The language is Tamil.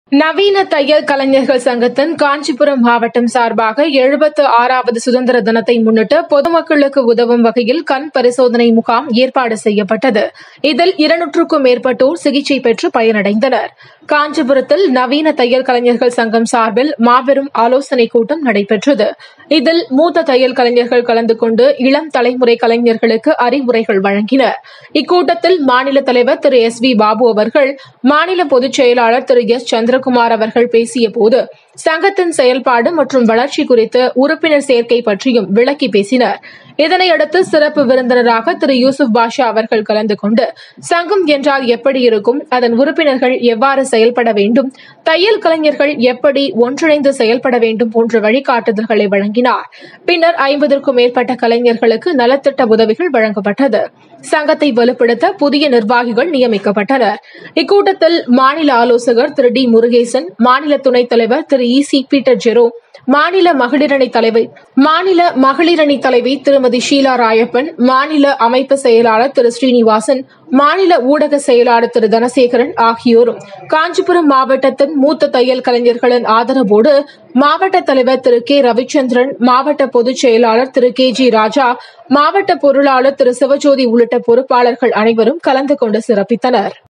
நவீன தையல் கலைஞர்கள் சங்கத்தின் காஞ்சிபுரம் மாவட்டம் சார்பாக எழுபத்து ஆறாவது சுதந்திர தினத்தை முன்னிட்டு பொதுமக்களுக்கு உதவும் வகையில் கண் பரிசோதனை முகாம் ஏற்பாடு செய்யப்பட்டது இதில் இருநூற்றுக்கும் மேற்பட்டோர் சிகிச்சை பெற்று பயனடைந்தனர் காஞ்சிபுரத்தில் நவீன தையல் கலைஞர்கள் சங்கம் சார்பில் மாபெரும் ஆலோசனைக் கூட்டம் நடைபெற்றது இதில் மூத்த தையல் கலைஞர்கள் கலந்து கொண்டு இளம் தலைமுறை கலைஞர்களுக்கு அறிவுரைகள் வழங்கினர் இக்கூட்டத்தில் மாநில தலைவர் திரு எஸ் வி பாபு அவர்கள் மாநில பொதுச் செயலாளர் திரு எஸ் சந்திரகுமார் அவர்கள் பேசிய போது சங்கத்தின் செயல்பாடு மற்றும் வளர்ச்சி குறித்து உறுப்பினர் சேர்க்கை பற்றியும் விளக்கி பேசினர் இதனையடுத்து சிறப்பு விருந்தினராக திரு யூசுப் பாஷா அவர்கள் கலந்து கொண்டு சங்கம் என்றால் எப்படி இருக்கும் அதன் உறுப்பினர்கள் எவ்வாறு செயல்பட வேண்டும் தையல் கலைஞர்கள் எப்படி ஒன்றிணைந்து செயல்பட வேண்டும் போன்ற வழிகாட்டுதல்களை வழங்கினார் பின்னர் ஐம்பதற்கும் மேற்பட்ட கலைஞர்களுக்கு நலத்திட்ட உதவிகள் வழங்கப்பட்டது சங்கத்தை வலுப்படுத்த புதிய நிர்வாகிகள் நியமிக்கப்பட்டனர் இக்கூட்டத்தில் மாநில ஆலோசகர் திரு டி முருகேசன் மாநில துணைத் தலைவர் திரு இ சி பீட்டர் ஜெரோ மாநில மகளிரணி தலைவி மாநில மகளிரணி தலைவி திருமதி ஷீலா ராயப்பன் மாநில அமைப்பு செயலாளர் திரு ஸ்ரீனிவாசன் மாநில ஊடக செயலாளர் திரு தனசேகரன் ஆகியோரும் காஞ்சிபுரம் மாவட்டத்தின் மூத்த தையல் கலைஞர்களின் ஆதரவோடு மாவட்ட தலைவர் திரு கே ரவிச்சந்திரன் மாவட்ட பொதுச் செயலாளர் திரு கே ஜி ராஜா மாவட்ட பொருளாளர் திரு சிவஜோதி உள்ளிட்ட பொறுப்பாளர்கள் அனைவரும் கலந்து கொண்டு சிறப்பித்தனர்